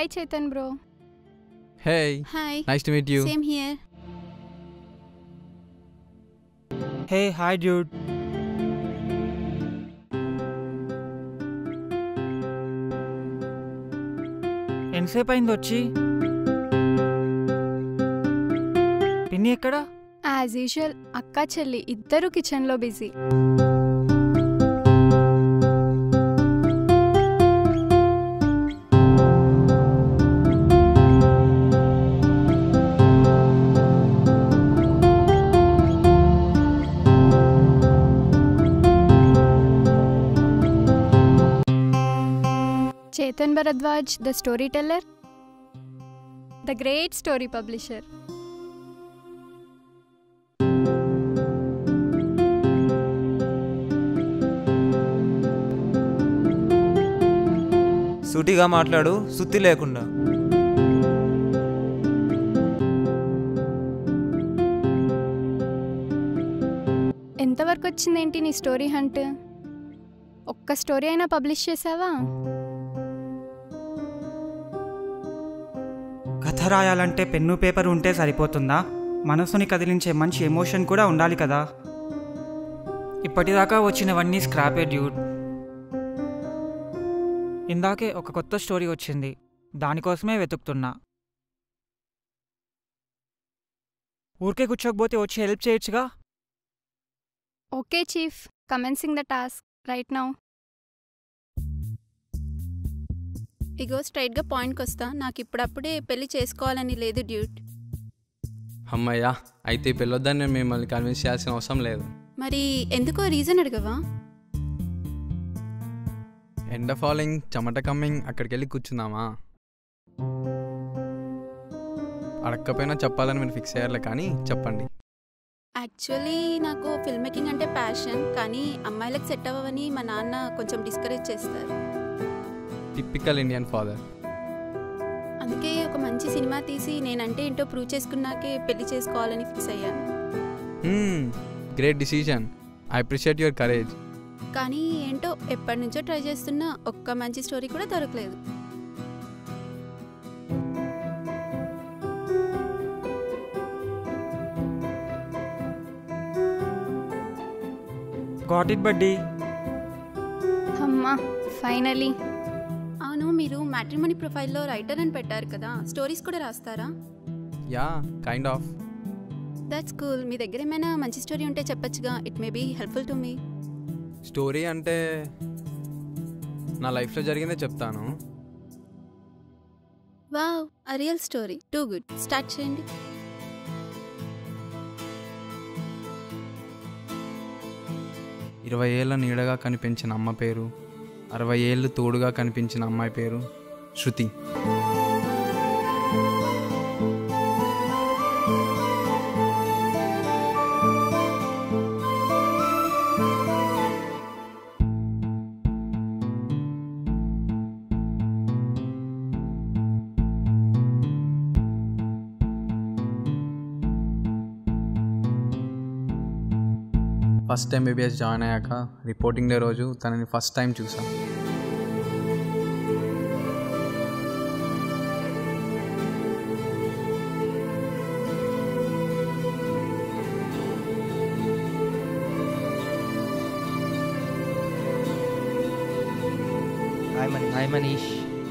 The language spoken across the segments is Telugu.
Hi Chetan bro Hey, hi nice to meet you. Same here hey hi dude ఎంతసేపు అయింది వచ్చి పిన్ని ఎక్కడా యాజ్ యూజువల్ అక్క చెల్లి ఇద్దరు కిచెన్లో busy Chetan Bharadwaj the story teller the great story publisher సూటిగా మాట్లాడు సుత్తి లేకుండా ఎంతవరకు వచ్చిందేంటి నీ స్టోరీ హంట్ ఒక్క స్టోరీ అయినా పబ్లిష్ చేసావా కథ రాయాలంటే పెన్ను పేపర్ ఉంటే సరిపోతుందా మనసుని కదిలించే మంచి ఎమోషన్ కూడా ఉండాలి కదా ఇప్పటిదాకా వచ్చినవన్నీ స్క్రాపే డ్యూడ్ ఇందాకే ఒక కొత్త స్టోరీ వచ్చింది దానికోసమే వెతుకుతున్నా ఊరికే కూర్చోకపోతే వచ్చి హెల్ప్ చేయొచ్చుగా okay chief commencing the task right now ఇగో స్ట్రైట్గా పాయింట్కి వస్తా నాకు ఇప్పుడప్పుడే పెళ్లి చేసుకోవాలని లేదు డ్యూట్ అమ్మయ్యా అయితే పెళ్ళొద్దని నేను మిమ్మల్ని కన్విన్స్ చేయాల్సిన అవసరం లేదు మరి ఎందుకో రీజన్ అడగవా ఎండ ఫాలోయింగ్ చెమట కమ్మింగ్ అక్కడికి వెళ్ళి కూర్చుందామా అడగకపోయినా చెప్పాలని మీరు ఫిక్స్ అయ్యారులే కానీ చెప్పండి యాక్చువల్లీ నాకు ఫిల్మ్ మేకింగ్ అంటే ప్యాషన్ కానీ అమ్మాయిలకు సెట్ అవ్వవని మా నాన్న కొంచెం డిస్కరేజ్ చేస్తారు టిపికల్ ఇండియన్ ఫాదర్ అందుకే ఒక మంచి సినిమా తీసి నేనంటే ఏంటో ప్రూవ్ చేసుకున్నాకే పెళ్లి చేసుకోవాలని ఫిక్స్ అయ్యాను great decision I appreciate your courage కానీ ఏంటో ఎప్పటి నుంచో ట్రై చేస్తున్నా ఒక్క మంచి స్టోరీ కూడా దొరకలేదు గాట్ ఇట్ బడ్డీ అమ్మా ఫైనలీ అవును మీరు మ్యాట్రిమోనీ ప్రొఫైల్లో రైటర్ అని పెట్టారు కదా స్టోరీస్ కూడా రాస్తారా yeah kind of that's cool మీ దగ్గర ఏమైనా మంచి స్టోరీ ఉంటే చెప్పొచ్చుగా it may be helpful to me story అంటే నా లైఫ్లో జరిగిందే చెప్తాను wow a real story too good start చేయండి ఇరవై ఏళ్ళ నీడగా కనిపించిన అమ్మ పేరు అరవై ఏళ్ళు తోడుగా కనిపించిన అమ్మాయి పేరు శృతి ఫస్ట్ ఎంబీబీఎస్ జాయిన్ అయ్యాక రిపోర్టింగ్ డే రోజు తనని ఫస్ట్ టైం చూసాను hi Mani hi Manish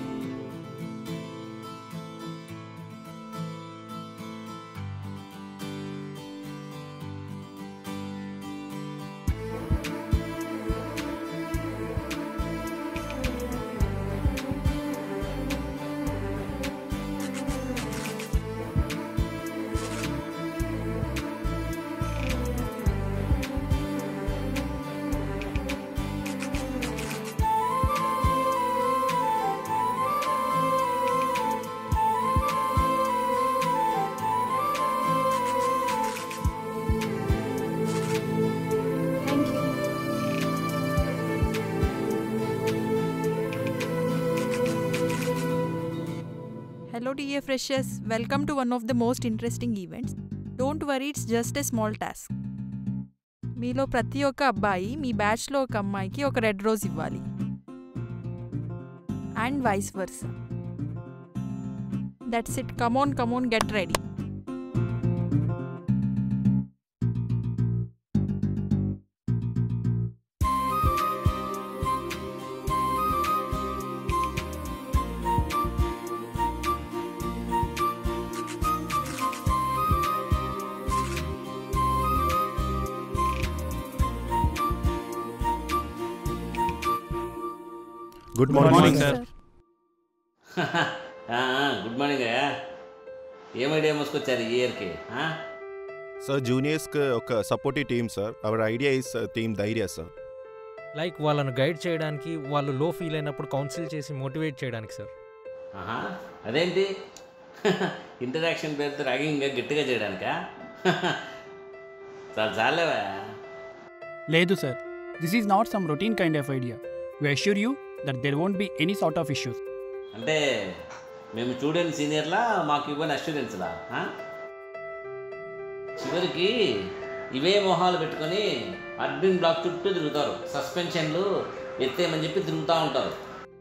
thank you Hello, dear freshers. Welcome to one of the most interesting events. Don't worry, it's just a small task. మీలో ప్రతి ఒక్క అబ్బాయి మీ బ్యాచ్లో ఒక అమ్మాయికి ఒక రెడ్ రోజ్ ఇవ్వాలి and vice versa that's it come on come on get ready good morning sir good morning అయ్యా ఏం ఐడియా మోసుకొచ్చారు ఈ ఇయర్కి ఆ? సార్ జూనియర్స్కి ఒక supportive team sir our idea is team Dhairya sir like వాళ్ళను గైడ్ చేయడానికి వాళ్ళు లో ఫీల్ అయినప్పుడు కౌన్సిల్ చేసి మోటివేట్ చేయడానికి సార్ ఆహా అదేంటి ఇంటరాక్షన్ పేరుతో ర్యాగింగ్ గట్టిగా చేయడానికా చాలా చాలేవా లేదు sir this is not some routine kind of idea we assure you that there won't be any sort of issues అంటే మేము చూడని సీనియర్లా మాకు ఇవ్వని అస్యూరెన్స్లా ఆ? చివరికి ఇవే మొహాలు పెట్టుకొని అడ్మిన్ బ్లాక్ చుట్టూ తిరుగుతారు సస్పెన్షన్లు ఎత్తేయమని చెప్పి తిరుగుతూ ఉంటారు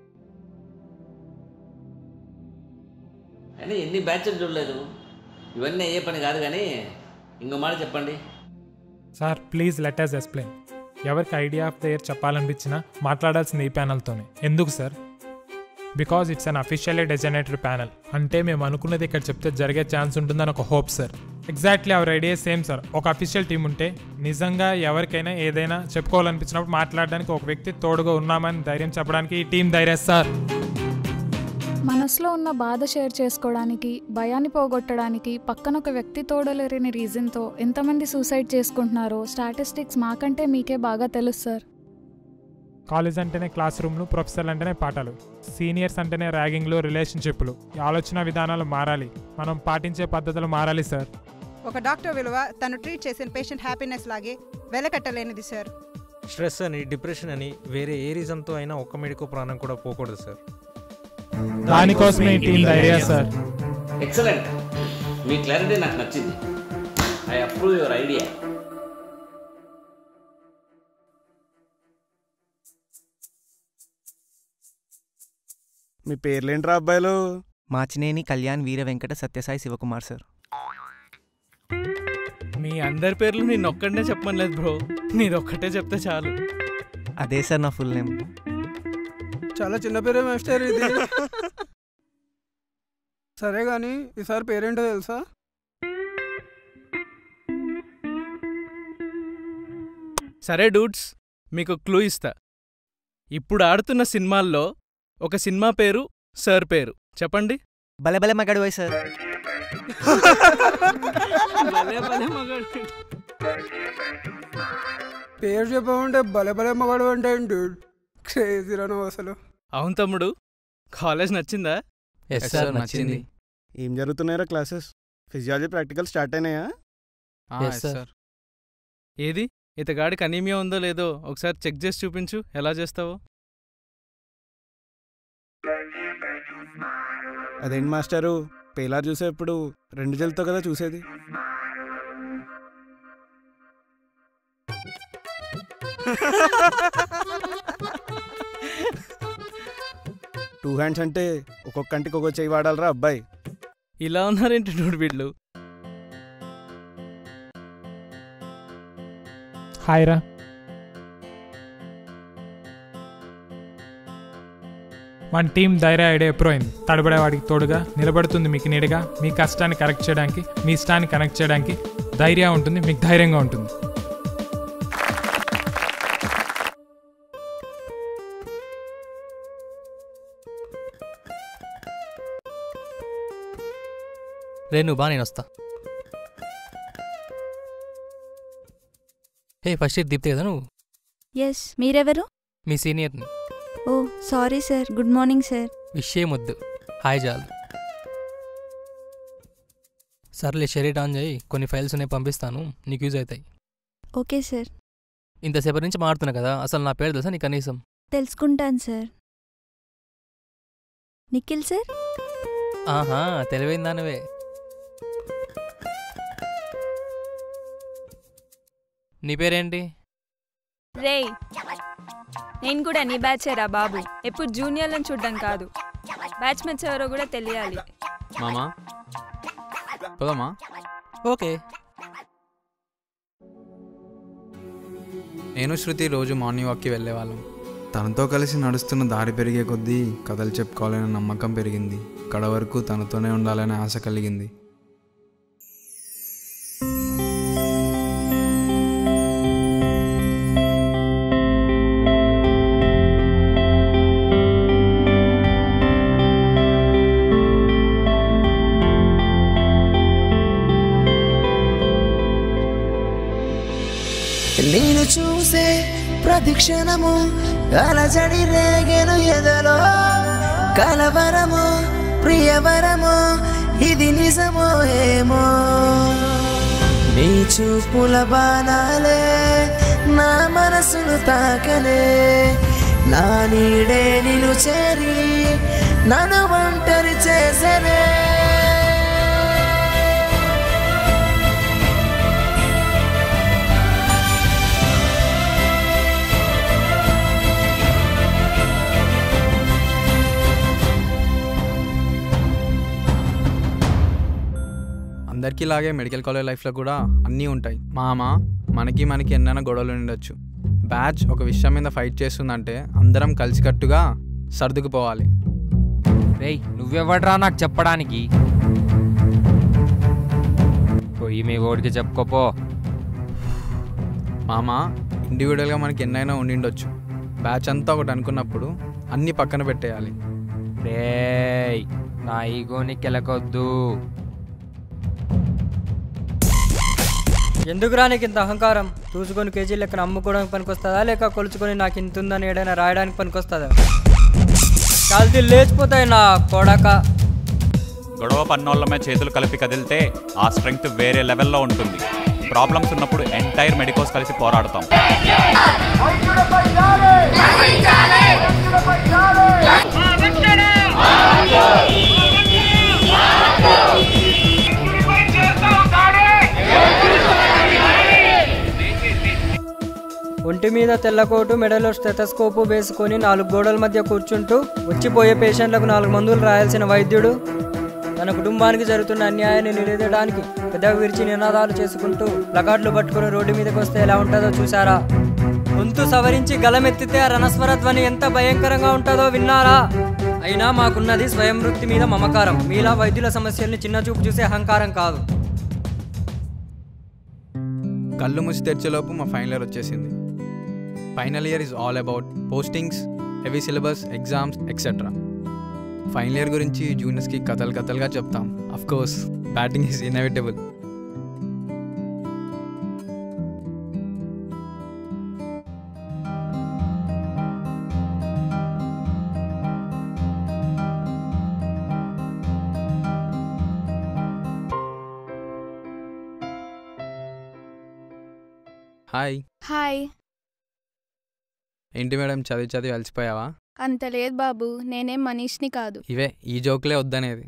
అయినా ఎన్ని బ్యాచ్లు చూడలేదు ఇవన్నీ అయ్యే పని కాదు కానీ ఇంకో మాట చెప్పండి sir please let us explain ఎవరికి ఐడియా ఆఫ్ ద ఇయర్ చెప్పాలనిపించినా మాట్లాడాల్సింది ఈ ప్యానల్తోనే ఎందుకు sir because it's unofficially designated panel అంటే మేము అనుకున్నది ఇక్కడ చెప్తే జరిగే ఛాన్స్ ఉంటుందని ఒక hope sir exactly our idea same sir ఒక అఫీషియల్ టీం ఉంటే నిజంగా ఎవరికైనా ఏదైనా చెప్పుకోవాలనిపించినప్పుడు మాట్లాడడానికి ఒక వ్యక్తి తోడుగా ఉన్నామని ధైర్యం చెప్పడానికి ఈ టీం ధైర్యం సార్ మనసులో ఉన్న బాధ షేర్ చేసుకోవడానికి భయాన్ని పోగొట్టడానికి పక్కన ఒక వ్యక్తి తోడలేరని రీజన్తో ఎంతమంది సూసైడ్ చేసుకుంటున్నారో స్టాటిస్టిక్స్ మాకంటే మీకే బాగా తెలుసు సార్ కాలేజ్ అంటేనే క్లాస్ రూమ్లు ప్రొఫెసర్లు అంటేనే పాఠాలు సీనియర్స్ అంటేనే ర్యాగింగ్లు రిలేషన్షిప్లు ఈ ఆలోచన విధానాలు మారాలి మనం పాటించే పద్ధతులు మారాలి సార్ ఒక డాక్టర్ విలువ తను ట్రీట్ చేసిన పేషెంట్ హ్యాపీనెస్ లాగే వెలకట్టలేనిది సార్ స్ట్రెస్ అని డిప్రెషన్ అని వేరే ఏ రీజన్తో అయినా ఒక్క మెడికో ప్రాణం కూడా పోకూడదు సార్ దానికోసమే ఈ టీం ధైర్య సార్ ఎక్సలెంట్ మీ క్లారిటీ నాకు నచ్చింది ఐ అప్రూవ్ యువర్ ఐడియా మీ పేర్లేంట్రా అబ్బాయిలు మాచినేని కళ్యాణ్ వీర వెంకట సత్యసాయి శివకుమార్ సార్ మీ అందరి పేర్లు నేను ఒక్కడనే చెప్పమలేదు బ్రో నీదొక్కటే చెప్తే చాలు అదే సార్ నా ఫుల్ నేమ్ చాలా చిన్న పేరే మాస్టర్ ఇది సరే కానీ ఈసారి పేరేంటో తెలుసా సరే డూడ్స్ మీకు క్లూ ఇస్తా ఇప్పుడు ఆడుతున్న సినిమాల్లో ఒక సినిమా పేరు సార్ పేరు చెప్పండి భలే భలే మగాడు సార్ భలే భలే మగాడు. పేరు చెప్పమంటే భలే భలే మగాడు అంటే ఏంటి క్రేజీ రాను అసలు అవును తమ్ముడు కాలేజ్ నచ్చిందా ఎస్ సార్ నచ్చింది ఏం జరుగుతున్నాయరా క్లాసెస్ ఫిజియాలజీ ప్రాక్టికల్ స్టార్ట్ అయినాయా ఎస్ సార్ ఏది ఇతగాడికి అనీమియా ఉందో లేదో ఒకసారి చెక్ చేసి చూపించు ఎలా చేస్తావో అదేంటి మాస్టరు పేలా చూసేప్పుడు రెండు జల్తో కదా చూసేది టూ హ్యాండ్స్ అంటే ఒక్కొక్క కంటికి ఒక్కొక్క చెయ్యి వాడాలరా అబ్బాయి ఇలా ఉన్నారేంటి డూడ్ వీళ్ళు హాయ్ రా మన టీం ధైర్య ఐడియా ఎప్పుడు అయింది తడబడేవాడికి తోడుగా నిలబడుతుంది మీకు నీడగా మీ కష్టాన్ని కరెక్ట్ చేయడానికి మీ ఇష్టాన్ని కనెక్ట్ చేయడానికి ధైర్యం ఉంటుంది మీకు ధైర్యంగా ఉంటుంది రే నువ్వు బా నేను వస్తా హే ఫస్ట్ ఇయర్ దీప్తే కదా నువ్వు ఎస్ మీరెవరు మీ సీనియర్ని oh sorry sir good morning sir విషయం వద్దు హాయ్ జాల్ సర్లే షెరీట్ ఆన్ చేయి కొన్ని ఫైల్స్ ఉన్నాయి పంపిస్తాను నీకు యూజ్ అవుతాయి ఓకే సార్ ఇంతసేపటి నుంచి మాడుతున్నా కదా అసలు నా పేరు తెలుసా నీకు కనీసం తెలుసుకుంటాను సార్ నిఖిల్ సార్ ఆహా తెలివైన దానివే నీ పేరేంటి రేయ్ నేను కూడా నీ బ్యాచేరా బాబు ఎప్పుడు జూనియర్లను చూడడం కాదు బ్యాచ్ మెచ్ ఎవరో కూడా తెలియాలి మామా పోదామా ఓకే నేను శృతి రోజు మార్నింగ్ వాక్కి వెళ్ళేవాళ్ళం తనతో కలిసి నడుస్తున్న దారి పెరిగే కొద్దీ కథలు చెప్పుకోవాలనే నమ్మకం పెరిగింది కడ వరకు తనతోనే ఉండాలనే ఆశ కలిగింది నేను చూసే ప్రతి క్షణము అలజడి రేగెను ఎదలో కలవరము ప్రియవరము ఇది నిజమో ఏమో నీ చూపుల బాణాలే నా మనసును తాకనే నా నీడే నిన్ను చేరి నన్ను ఒంటరి చేసనే అందరికీ లాగే మెడికల్ కాలేజ్ లైఫ్లో కూడా అన్నీ ఉంటాయి మామ మనకి మనకి ఎన్నైనా గొడవలు ఉండొచ్చు బ్యాచ్ ఒక విషయం మీద ఫైట్ చేస్తుందంటే అందరం కలిసికట్టుగా సర్దుకుపోవాలి రేయ్ నువ్వెవడ్రా నాకు చెప్పడానికి పోయి మీ ఓడికి చెప్పుకోపో మామ ఇండివిజువల్గా మనకి ఎన్నైనా ఉండిండొచ్చు బ్యాచ్ అంతా ఒకటి అనుకున్నప్పుడు అన్నీ పక్కన పెట్టేయాలి రేయ్ నా ఈగోని కెలకొద్దు ఎందుకురా నీకు ఇంత అహంకారం చూసుకొని కేజీ లెక్కన అమ్ముకోవడానికి పనికొస్తుందా లేక కొలుచుకొని నాకు ఇంత ఉందని ఏడైనా రాయడానికి పనికొస్తుందా కాల్తీ లేచిపోతాయి నా కొడక గొడవ పన్నోళ్ళమే చేతులు కలిపి కదిలితే ఆ స్ట్రెంగ్త్ వేరే లెవెల్లో ఉంటుంది ప్రాబ్లమ్స్ ఉన్నప్పుడు ఎంటైర్ మెడికోస్ కలిసి పోరాడతాం ఒంటి మీద తెల్లకోటు మెడలో స్టెథస్కోపు వేసుకొని నాలుగు గోడల మధ్య కూర్చుంటూ వచ్చిపోయే పేషెంట్లకు నాలుగు మందులు రాయాల్సిన వైద్యుడు తన కుటుంబానికి జరుగుతున్న అన్యాయాన్ని నిలదీయడానికి పెద్దగా విరిచి నినాదాలు చేసుకుంటూ ప్లకార్డులు పట్టుకుని రోడ్డు మీదకి వస్తే ఎలా ఉంటుందో చూసారా గొంతు సవరించి గలమెత్తితే ఆ రణస్వర ధ్వని ఎంత భయంకరంగా ఉంటుందో విన్నారా అయినా మాకున్నది స్వయం వృత్తి మీద మమకారం మీలా వైద్యుల సమస్యల్ని చిన్న చూపు చూసే అహంకారం కాదు కళ్ళు మూసి తెరిచేలోపు మా ఫైనల్ ఇయర్ వచ్చేసింది final year is all about postings heavy syllabus exams etcetera final year గురించి జూనియర్స్కి కథలు కథలుగా చెప్తాం of course batting is inevitable hi hi ఏంటి మేడం చదివి చదివి అలసిపోయావా అంత లేదు బాబు నేనేం మనీష్ని కాదు ఇవే ఈ జోక్లే వద్దనేది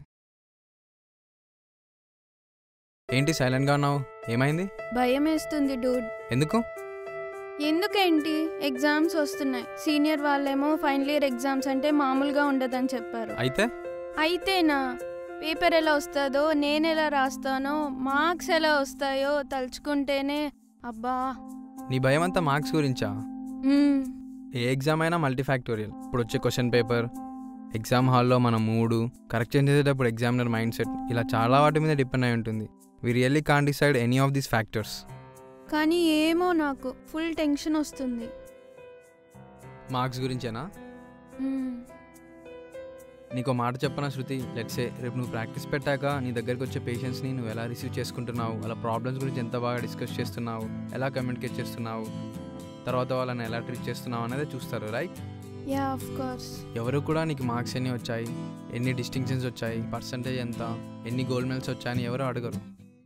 ఏంటి సైలెంట్గా ఉన్నావు ఏమైంది భయం వేస్తుంది డూడ్ ఎందుకు ఎందుకేంటి ఎగ్జామ్స్ వస్తున్నాయి సీనియర్ వాళ్ళేమో ఫైనల్ ఇయర్ ఎగ్జామ్స్ అంటే మామూలుగా ఉండదని చెప్పారు అయితే అయితేనా పేపర్ ఎలా వస్తుందో నేను ఎలా రాస్తానో మార్క్స్ ఎలా వస్తాయో తలుచుకుంటేనే అబ్బా నీ భయం అంతా మార్క్స్ గురించా మ్మ్. ఏ ఎగ్జామ్ అయినా మల్టీఫ్యాక్టోరియల్ ఇప్పుడు వచ్చే క్వశ్చన్ పేపర్ ఎగ్జామ్ హాల్లో మన మూడు కరెక్షన్ చేసేటప్పుడు ఎగ్జామినర్ మైండ్ సెట్ ఇలా చాలా వాటి మీద డిపెండ్ అయి ఉంటుంది we really can decide any of these factors కానీ ఏమో నాకు ఫుల్ టెన్షన్ వస్తుంది మార్క్స్ గురించేనా మ్మ్. నీకు మాట చెప్పనా శృతి లెట్సే రేపు నువ్వు ప్రాక్టీస్ పెట్టాక నీ దగ్గరికి వచ్చే పేషెంట్స్ని నువ్వు ఎలా రిసీవ్ చేసుకుంటున్నావు వాళ్ళ ప్రాబ్లమ్స్ గురించి ఎంత బాగా డిస్కస్ చేస్తున్నావు ఎలా కమ్యూనికేట్ చేస్తున్నావు తర్వాత వాళ్ళని ఎలా ట్రీట్ చేస్తున్నావు అనేది చూస్తారు రైట్ యా ఆఫ్ కోర్స్ ఎవరు కూడా నీకు మార్క్స్ ఎన్ని వచ్చాయి ఎన్ని డిస్టింక్షన్స్ వచ్చాయి పర్సంటేజ్ ఎంత ఎన్ని గోల్డ్ మెడల్స్ వచ్చాయని ఎవరు అడగరు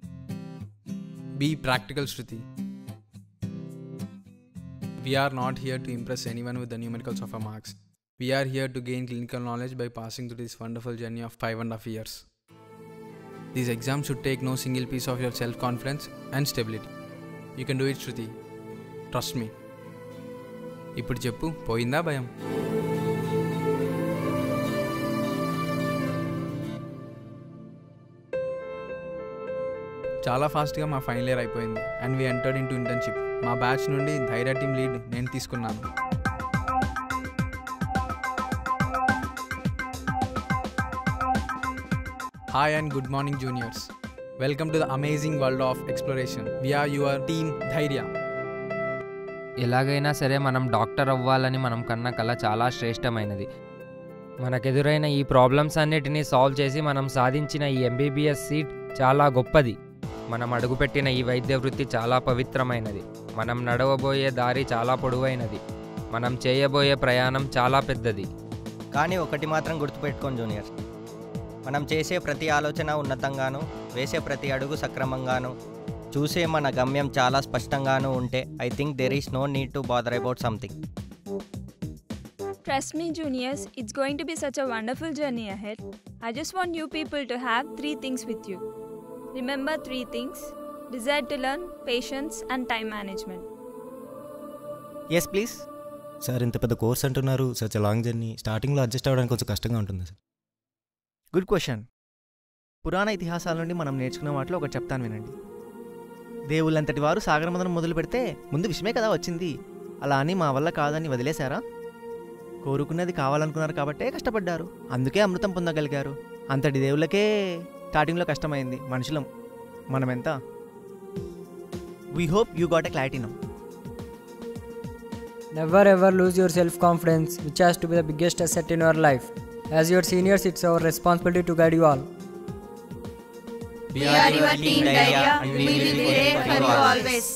be practical Shruti we're not here to impress anyone with the numericals of uh marks we're here to gain clinical knowledge by passing to this wonderful journey of five and half years these exams should take no single piece of your self confidence and stability you can do it Shruti trust me ఇప్పుడు చెప్పు పోయిందా భయం చాలా ఫాస్ట్గా మా ఫైనల్ ఇయర్ అయిపోయింది and we entered in into internship మా బ్యాచ్ నుండి ధైర్య టీమ్ లీడ్ నేను తీసుకున్నాను hi and good morning juniors welcome to the amazing world of exploration we are your team Dhairya ఎలాగైనా సరే మనం డాక్టర్ అవ్వాలని మనం కన్న కళ చాలా శ్రేష్టమైనది మనకెదురైన ఈ ప్రాబ్లమ్స్ అన్నిటినీ సాల్వ్ చేసి మనం సాధించిన ఈ ఎంబీబీఎస్ సీట్ చాలా గొప్పది మనం అడుగుపెట్టిన ఈ వైద్య వృత్తి చాలా పవిత్రమైనది మనం నడవబోయే దారి చాలా పొడవైనది మనం చేయబోయే ప్రయాణం చాలా పెద్దది కానీ ఒకటి మాత్రం గుర్తుపెట్టుకోండి జూనియర్ మనం చేసే ప్రతి ఆలోచన ఉన్నతంగాను వేసే ప్రతి అడుగు సక్రమంగాను చూసే మన గమ్యం చాలా స్పష్టంగాను ఉంటే I think there is no need to bother about something Trust me, juniors, it's going to be such a wonderful journey ahead. I just want you people to have three things with you. Remember three things desire to learn, patience, and time management. Yes please sir ఇంత పెద్ద కోర్స్ అంటున్నారు సచ్ లాంగ్ జర్నీ స్టార్టింగ్లో అడ్జస్ట్ అవ్వడానికి కొంచెం కష్టంగా ఉంటుంది సార్ గుడ్ క్వశ్చన్ పురాణ ఇతిహాసాల నుండి మనం నేర్చుకున్న వాటిలో ఒకటి చెప్తాను వినండి దేవుళ్ళంతటి వారు సాగరమదనం మొదలు పెడితే ముందు విషయమే కదా వచ్చింది అలా అని మా వల్ల కాదని వదిలేశారా కోరుకున్నది కావాలనుకున్నారు కాబట్టే కష్టపడ్డారు అందుకే అమృతం పొందగలిగారు అంతటి దేవుళ్ళకే స్టార్టింగ్లో కష్టమైంది మనుషులం మనం ఎంత we hope you got a clarity no Never ever lose your self confidence, which has to be the biggest asset in your life. As your seniors, it's our responsibility to guide you all. We are your team, Dairya, and we will be there for you always.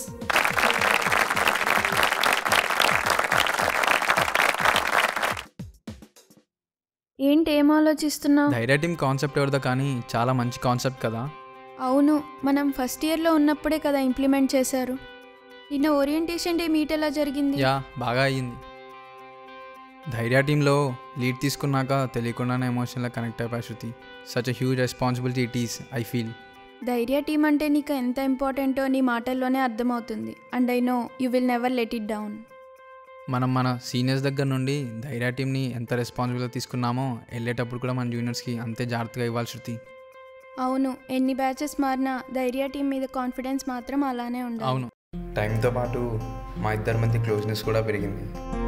ఏంటి ఏం ఆలోచిస్తున్నావు ధైర్య టీమ్ కాన్సెప్ట్ ఎవరిదో కానీ చాలా మంచి కాన్సెప్ట్ కదా అవును మనం ఫస్ట్ ఇయర్లో ఉన్నప్పుడే కదా ఇంప్లిమెంట్ చేశారు నిన్న ఓరియంటేషన్ డే మీట్ ఎలా జరిగింది యా బాగా అయ్యింది ధైర్య టీంలో లీడ్ తీసుకున్నాక తెలియకుండానే ఎమోషనల్గా కనెక్ట్ అయిపోయి Shruti such a huge responsibility it is I feel Dhairya team అంటే నీకు ఎంత ఇంపార్టెంటో నీ మాటల్లోనే అర్థమవుతుంది and I know you will never let it down మనం మన సీనియర్స్ దగ్గర నుండి ధైర్య టీంని ఎంత రెస్పాన్సిబుల్గా తీసుకున్నామో వెళ్ళేటప్పుడు కూడా మన జూనియర్స్కి అంతే జాగ్రత్తగా ఇవ్వాలి శృతి అవును ఎన్ని బ్యాచెస్ మారినా ధైర్య టీం మీద కాన్ఫిడెన్స్ మాత్రం అలానే ఉండాలి అవును టైంతో పాటు మా ఇద్దరి మధ్య క్లోజ్నెస్ కూడా పెరిగింది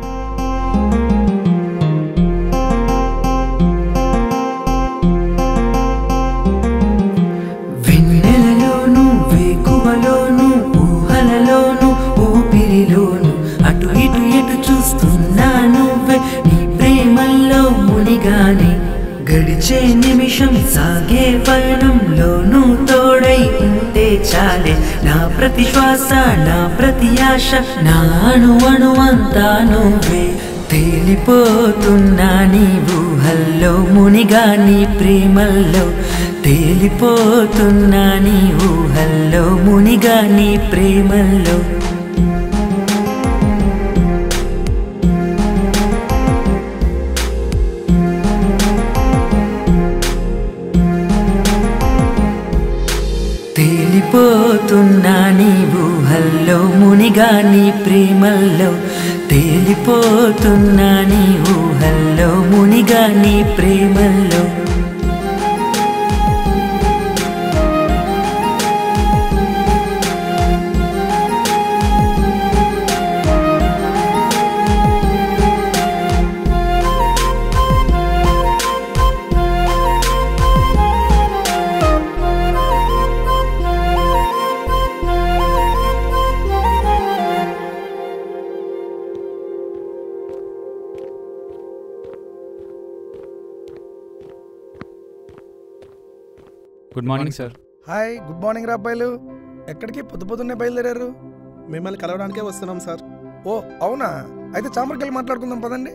వెన్నెలలోను వేకువలోను ఊహలలోను ఊపిరిలోను అటు ఇటు ఎటు చూస్తున్నా నువ్వే నీ ప్రేమల్లో మునిగానే గడిచే నిమిషం సాగే పయనంలోనూ తోడై ఉంటే చాలే నా ప్రతి శ్వాస నా ప్రతి ఆశ నా అణు అణువంతా నువ్వే తేలిపోతున్నా నీ ఊహల్లో మునిగా నీ ప్రేమల్లో తేలిపోతున్నా నీ ఊహల్లో మునిగా నీ ప్రేమల్లో తేలిపోతున్నా నీ ఊహల్లో మునిగా నీ ప్రేమల్లో తేలిపోతున్నా నీ ఊహల్లో మునిగా నీ ప్రేమల్లో good morning sir hi good morning రా అబ్బాయిలు ఎక్కడికి పొద్దు పొద్దున్నే బయలుదేరారు మిమ్మల్ని కలవడానికే వస్తున్నాం సార్ ఓ అవునా అయితే చాంబర్కి వెళ్ళి మాట్లాడుకుందాం పదండి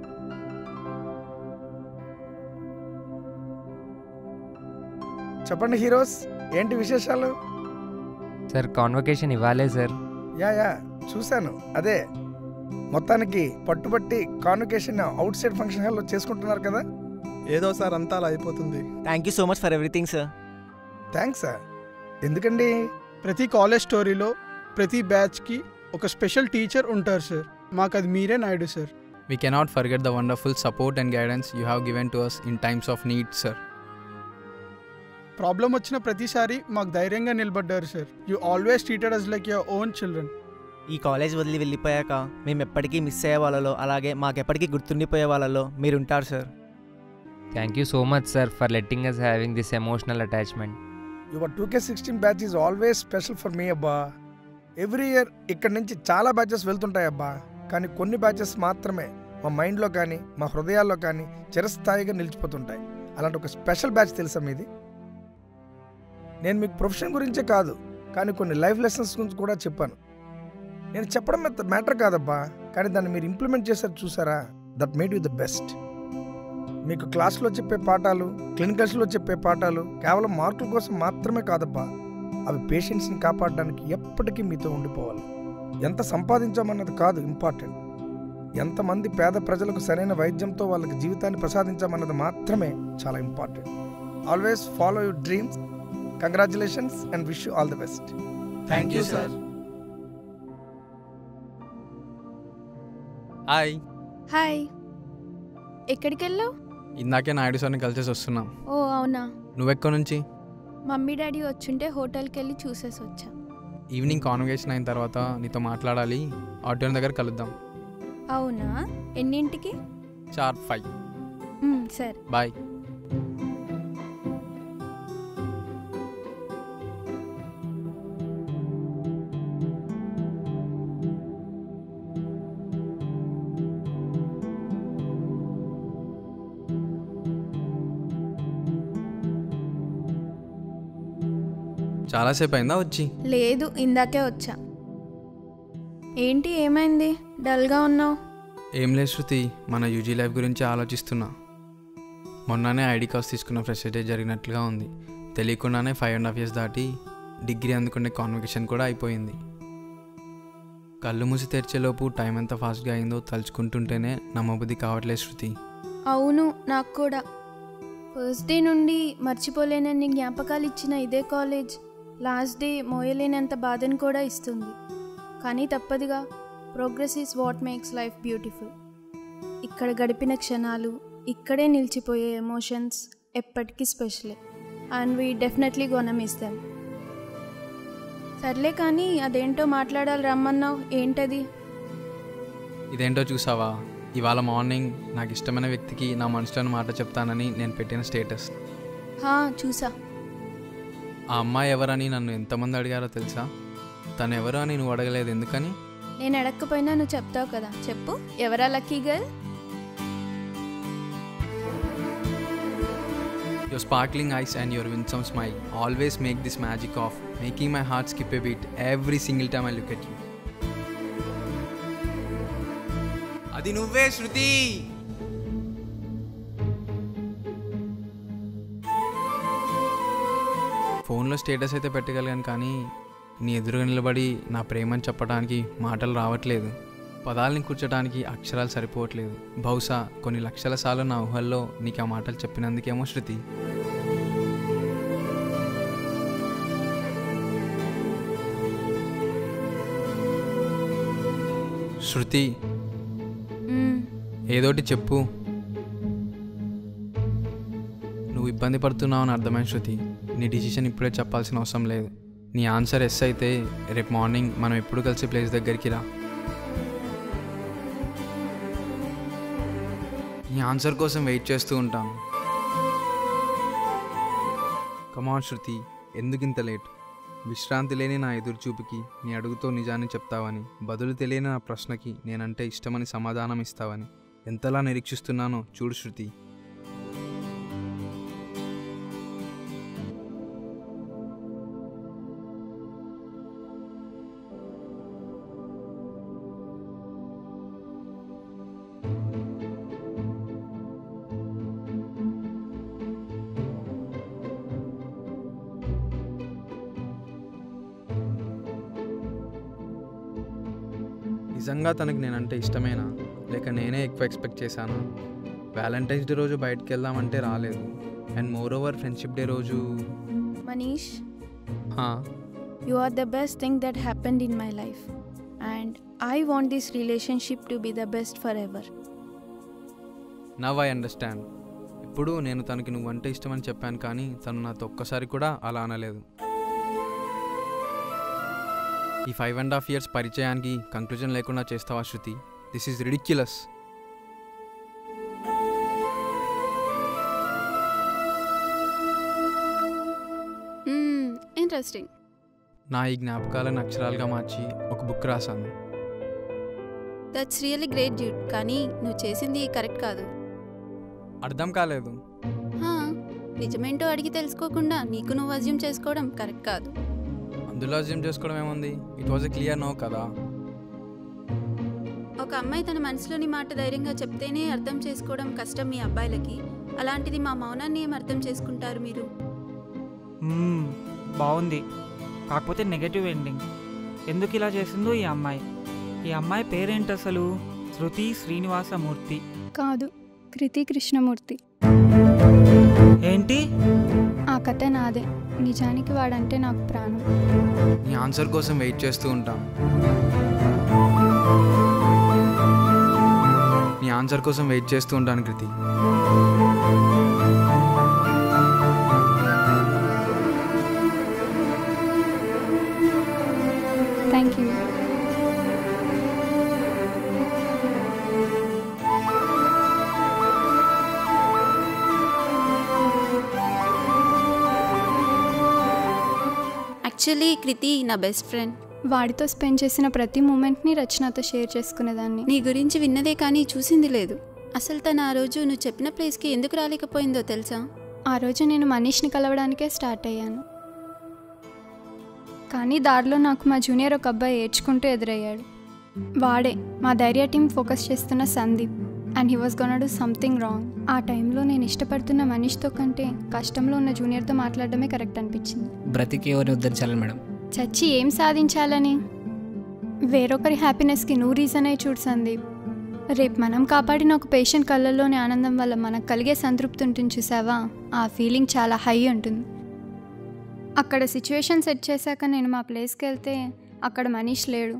చెప్పండి హీరోస్ ఏంటి విశేషాలు సార్ కాన్వకేషన్ ఇవ్వాలే సార్ యా యా చూశాను అదే మొత్తానికి పట్టుబట్టి కాన్వకేషన్ అవుట్ సైడ్ ఫంక్షన్ హాల్లో చేసుకుంటున్నారు కదా ఏదో సార్ అంతా అలా అయిపోతుంది thank you so much for everything sir thanks sir ఎందుకండి ప్రతి కాలేజ్ స్టోరీలో ప్రతి బ్యాచ్కి ఒక స్పెషల్ టీచర్ ఉంటారు సార్ మాకు అది మీరే Naidu sir We cannot forget the wonderful support and guidance you have given to us in times of need, sir. Problem వచ్చిన ప్రతిసారి మాకు ధైర్యంగా నిలబడ్డారు sir you always treated us like your own children ఈ కాలేజ్ వదిలి వెళ్ళిపోయాక మేము ఎప్పటికీ మిస్ అయ్యే వాళ్ళలో అలాగే మాకెప్పటికీ గుర్తుండిపోయే వాళ్ళలో మీరుంటారు sir thank you so much sir for letting us having this emotional attachment your two K sixteen batch is always special for me అబ్బా ఎవ్రీ ఇయర్ ఇక్కడ నుంచి చాలా బ్యాచెస్ వెళ్తుంటాయి అబ్బా కానీ కొన్ని బ్యాచెస్ మాత్రమే మా మైండ్లో కానీ మా హృదయాల్లో కానీ చిరస్థాయిగా నిలిచిపోతుంటాయి అలాంటి ఒక స్పెషల్ బ్యాచ్ తెలుసా మీది నేను మీకు ప్రొఫెషన్ గురించే కాదు కానీ కొన్ని లైఫ్ లెసన్స్ గురించి కూడా చెప్పాను నేను చెప్పడం మ్యాటర్ కాదబ్బా కానీ దాన్ని మీరు ఇంప్లిమెంట్ చేశారు చూసారా that made you the best మీకు క్లాస్లో చెప్పే పాఠాలు క్లినికల్స్లో చెప్పే పాఠాలు కేవలం మార్కుల కోసం మాత్రమే కాదబ్బా అవి పేషెంట్స్ని కాపాడడానికి ఎప్పటికీ మీతో ఉండిపోవాలి ఎంత సంపాదించామన్నది కాదు ఇంపార్టెంట్ ఎంతమంది పేద ప్రజలకు సరైన వైద్యంతో వాళ్ళకి జీవితాన్ని ప్రసాదించామన్నది మాత్రమే చాలా important always follow your dreams congratulations and wish you all the best thank you sir hi hi ఎక్కడికి వెళ్ళావు ఇందాకే నాయుడు సార్ని కలిసేసి వస్తున్నాం ఓ అవునా నువ్వెక్కడి నుంచి మమ్మీ డాడీ వచ్చుంటే హోటల్కి వెళ్ళి చూసేసి వచ్చా ఈవినింగ్ కాన్వర్గేషన్ అయిన తర్వాత నీతో మాట్లాడాలి ఆడిటోరియం దగ్గర కలుద్దాం అవునా ఎన్నింటికి చార్ ఫైవ్ మ్, సరే బాయ్ చాలాసేపు అయిందా వచ్చి లేదు ఇందాకే వచ్చా ఏంటి ఏమైంది డల్గా ఉన్నావు ఏం లేదు శృతి మన యూజీ లైఫ్ గురించి ఆలోచిస్తున్నా మొన్ననే ఐడి కార్డ్స్ తీసుకున్న ఫ్రెషర్ జరిగినట్లుగా ఉంది తెలియకుండానే ఫైవ్ అండ్ హాఫ్ ఇయర్స్ దాటి డిగ్రీ అందుకునే కాన్వకేషన్ కూడా అయిపోయింది కళ్ళు మూసి తెరిచేలోపు టైం ఎంత ఫాస్ట్గా అయిందో తలుచుకుంటుంటేనే నమ్మబుద్ధి కావట్లేదు శృతి అవును నాకు కూడా ఫస్ట్ డే నుండి మర్చిపోలేనన్ని జ్ఞాపకాలు ఇచ్చిన ఇదే కాలేజ్ లాస్ట్ డే మోయలేనంత బాధను కూడా ఇస్తుంది కానీ తప్పదుగా progress is what makes life beautiful ఇక్కడ గడిపిన క్షణాలు ఇక్కడే నిలిచిపోయే ఎమోషన్స్ ఎప్పటికీ స్పెషలే and we definitely gonna miss them సర్లే కానీ అదేంటో మాట్లాడాలి రమ్మన్నావు ఏంటది ఇదేంటో చూసావా ఇవాళ మార్నింగ్ నాకు ఇష్టమైన వ్యక్తికి నా మనసులోని మాట చెప్తానని నేను పెట్టిన స్టేటస్ హా చూసా ఆ అమ్మాయి ఎవరని నన్ను ఎంతమంది అడిగారో తెలుసా తను ఎవరు అని నువ్వు అడగలేదు ఎందుకని నేను అడగకపోయినా నువ్వు చెప్తావు కదా చెప్పు ఎవరా lucky girl Your sparkling eyes and your winsome smile always make this magic of making my heart skip a beat every single time I look at you. అది నువ్వే శృతి ఫోన్లో స్టేటస్ అయితే పెట్టగలిగాను కానీ నీ ఎదురుగా నిలబడి నా ప్రేమని చెప్పడానికి మాటలు రావట్లేదు పదాలని కూర్చోడానికి అక్షరాలు సరిపోవట్లేదు బహుశా కొన్ని లక్షల సార్లు నా ఊహల్లో నీకు ఆ మాటలు చెప్పినందుకేమో శృతి శృతి మ్మ్. ఏదోటి చెప్పు నువ్వు ఇబ్బంది పడుతున్నావు అని అర్థమైన శృతి నీ డిసిషన్ ఇప్పుడే చెప్పాల్సిన అవసరం లేదు నీ ఆన్సర్ ఎస్ అయితే రేపు మార్నింగ్ మనం ఎప్పుడు కలిసి ప్లేస్ దగ్గరికి రా నీ ఆన్సర్ కోసం వెయిట్ చేస్తూ ఉంటాను కమాన్ శృతి ఎందుకు ఇంత లేట్ విశ్రాంతి లేని నా ఎదురు చూపుకి నీ అడుగుతో నిజాన్ని చెప్తావని బదులు తెలియని నా ప్రశ్నకి నేనంటే ఇష్టమని సమాధానం ఇస్తావని ఎంతలా నిరీక్షిస్తున్నానో చూడు శృతి నిజంగా తనకి నేనంటే ఇష్టమేనా లేక నేనే ఎక్కువ ఎక్స్పెక్ట్ చేశానా వ్యాలంటైన్స్ డే రోజు బయటకు వెళ్దామంటే రాలేదు and moreover friendship day రోజు మనీష్ హా, You are the best thing that happened in my life. And I want this relationship to be the best forever. Now I understand ఇప్పుడు నేను తనకి నువ్వంటే ఇష్టమని చెప్పాను కానీ తను నాతో ఒక్కసారి కూడా అలా అనలేదు ఈ ఫైవ్ అండ్ హాఫ్ ఇయర్స్ పరిచయానికి కంక్లూజన్ లేకుండా చేస్తావా Shruti this is ridiculous interesting నా ఈ జ్ఞాపకాలను అక్షరాలుగా మార్చి ఒక బుక్ రాశాను దట్స్ రియల్లీ గ్రేట్ డ్యూడ్ కానీ నువ్వు చేసింది కరెక్ట్ కాదు అర్థం కాలేదు హా, నిజమేంటో అడిగి తెలుసుకోకుండా నీకు నువ్వు అజ్యూమ్ చేసుకోవడం కరెక్ట్ కాదు అందులో అజ్యూమ్ చేసుకోవడం ఏముంది it was a clear no కదా ఒక అమ్మాయి తన మనసులోని మాట ధైర్యంగా చెప్తేనే అర్థం చేసుకోవడం కష్టం మీ అబ్బాయిలకి అలాంటిది మా మౌనాన్ని ఏం అర్థం చేసుకుంటారు మీరు మ్మ్, బాగుంది కాకపోతే నెగటివ్ ఎండింగ్ ఎందుకు ఇలా చేసిందో ఈ అమ్మాయి ఈ అమ్మాయి పేరేంటి అసలు శృతి శ్రీనివాసమూర్తి కాదు కృతి కృష్ణమూర్తి ఏంటి ఆ కథ నాదే నిజానికి వాడంటే నాకు ప్రాణం నీ ఆన్సర్ కోసం వెయిట్ చేస్తూ ఉంటాం నీ ఆన్సర్ కోసం వెయిట్ చేస్తూ ఉంటాను Kriti thank you actually Kriti నా బెస్ట్ ఫ్రెండ్ వాడితో స్పెండ్ చేసిన ప్రతి మూమెంట్ని రచనతో షేర్ చేసుకునేదాన్ని నీ గురించి విన్నదే కానీ చూసింది లేదు అసలు తను ఆ రోజు నువ్వు చెప్పిన ప్లేస్కి ఎందుకు రాలేకపోయిందో తెలుసా ఆ రోజు నేను మనీష్ని కలవడానికే స్టార్ట్ అయ్యాను కానీ దారిలో నాకు మా జూనియర్ ఒక అబ్బాయి ఏడ్చుకుంటూ ఎదురయ్యాడు వాడే మా ధైర్య టీం ఫోకస్ చేస్తున్న Sandeep and he was gonna do something wrong ఆ టైంలో నేను ఇష్టపడుతున్న మనీష్తో కంటే కష్టంలో ఉన్న జూనియర్తో మాట్లాడడమే కరెక్ట్ అనిపించింది బ్రతికి ఎవరిని ఉద్ధరించాలి మేడం చచ్చి ఏం సాధించాలని వేరొకరి హ్యాపీనెస్కి నువ్వు రీజన్ అయి చూడు సందీప్ రేపు మనం కాపాడిన ఒక పేషెంట్ కళ్ళల్లోని ఆనందం వల్ల మనకు కలిగే సంతృప్తి ఉంటుంది చూసావా ఆ ఫీలింగ్ చాలా హై ఉంటుంది అక్కడ సిచ్యువేషన్ సెట్ చేశాక నేను మా ప్లేస్కి వెళ్తే అక్కడ మనీష్ లేడు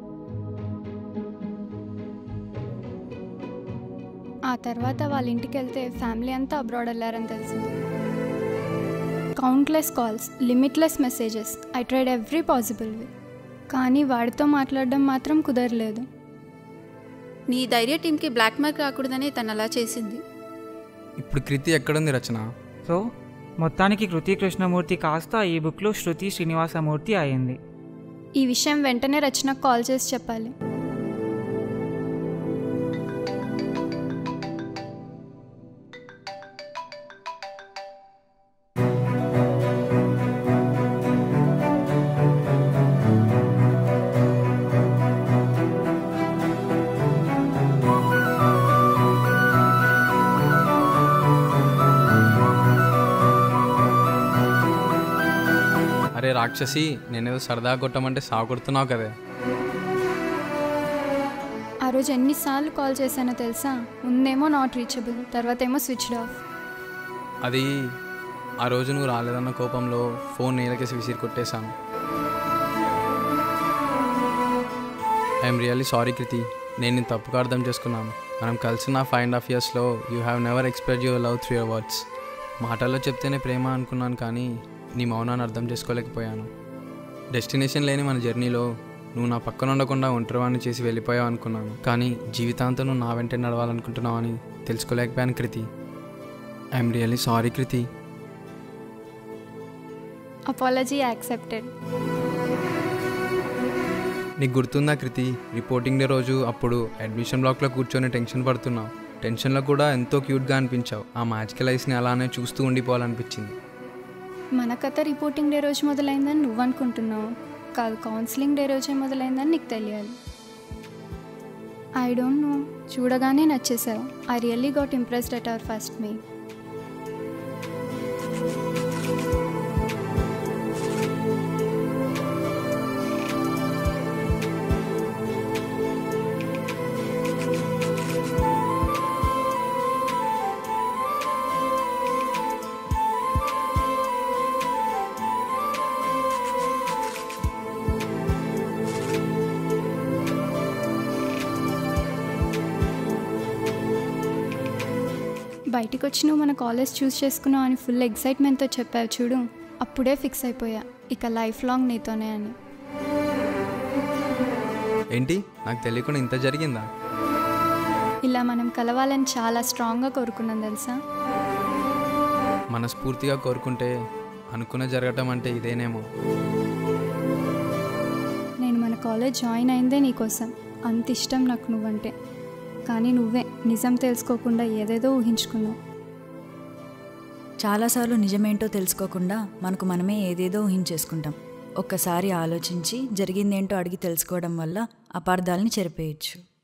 ఆ తర్వాత వాళ్ళ ఇంటికి వెళ్తే ఫ్యామిలీ అంతా అబ్రాడ్ వెళ్ళారని తెలిసింది countless calls limitless messages I tried every possible way కానీ వాడితో మాట్లాడడం మాత్రం కుదరలేదు నీ ధైర్య టీంకి బ్లాక్ మార్క్ రాకూడదనే తను అలా చేసింది ఇప్పుడు కృతి ఎక్కడుంది రచన సో మొత్తానికి కృతి కృష్ణమూర్తి కాస్త ఈ బుక్లో శృతి శ్రీనివాసమూర్తి అయింది ఈ విషయం వెంటనే రచనకు కాల్ చేసి చెప్పాలి అరే రాక్షసి నేనేదో సరదా కొట్టమంటే సాగు కొడుతున్నావు కదే ఆ రోజు ఎన్నిసార్లు కాల్ చేశానో తెలుసా ముందేమో నాట్ రీచబుల్ తర్వాత ఏమో స్విచ్డ్ ఆఫ్ అది ఆ రోజు నువ్వు రాలేదన్న కోపంలో ఫోన్ నేలకేసి విసిరి కొట్టేశాను ఐఎమ్ రియల్లీ సారీ కృతి నేను నేను తప్పుగా అర్థం చేసుకున్నాను మనం కలిసిన ఫైవ్ అండ్ హాఫ్ ఇయర్స్లో you have never express your love through your words మాటల్లో చెప్తేనే ప్రేమ అనుకున్నాను కానీ నీ మౌనాన్ని అర్థం చేసుకోలేకపోయాను డెస్టినేషన్ లేని మన జర్నీలో నువ్వు నా పక్కన ఉండకుండా ఒంటరివాణ్ణి చేసి వెళ్ళిపోయావు అనుకున్నాను కానీ జీవితాంతం నువ్వు నా వెంటే నడవాలనుకుంటున్నావు అని తెలుసుకోలేకపోయాను Kriti I'm really sorry Kriti apology accepted నీకు గుర్తుందా కృతి రిపోర్టింగ్ డే రోజు అప్పుడు అడ్మిషన్ బ్లాక్లో కూర్చొని టెన్షన్ పడుతున్నావు టెన్షన్లో కూడా ఎంతో క్యూట్గా అనిపించావు ఆ మ్యాజికల్ ఐస్ని అలానే చూస్తూ ఉండిపోవాలనిపించింది మన కథ రిపోర్టింగ్ డే రోజు మొదలైందని నువ్వు అనుకుంటున్నావు కాదు కౌన్సిలింగ్ డే రోజే మొదలైందని నీకు తెలియాలి ఐ డోంట్ నో చూడగానే నచ్చేసావు I really got impressed at our first మీ బయటికి వచ్చి నువ్వు మన కాలేజ్ చూస్ చేసుకున్నావు అని ఫుల్ ఎక్సైట్మెంట్తో చెప్పావు చూడు అప్పుడే ఫిక్స్ అయిపోయా ఇక లైఫ్ లాంగ్ నీతోనే అని ఏంటి నాకు తెలియకుండా ఇంత జరిగిందా ఇలా మనం కలవాలని చాలా స్ట్రాంగ్గా కోరుకున్నాం తెలుసా మనస్ఫూర్తిగా కోరుకుంటే అనుకున్న జరగటం అంటే ఇదేనేమో నేను మన కాలేజ్ జాయిన్ అయిందే నీకోసం అంత ఇష్టం నాకు నువ్వంటే కానీ నువ్వే నిజం తెలుసుకోకుండా ఏదేదో ఊహించుకున్నావు చాలాసార్లు నిజమేంటో తెలుసుకోకుండా మనకు మనమే ఏదేదో ఊహించేసుకుంటాం ఒక్కసారి ఆలోచించి జరిగిందేంటో అడిగి తెలుసుకోవడం వల్ల అపార్థాలని చెరిపేయచ్చు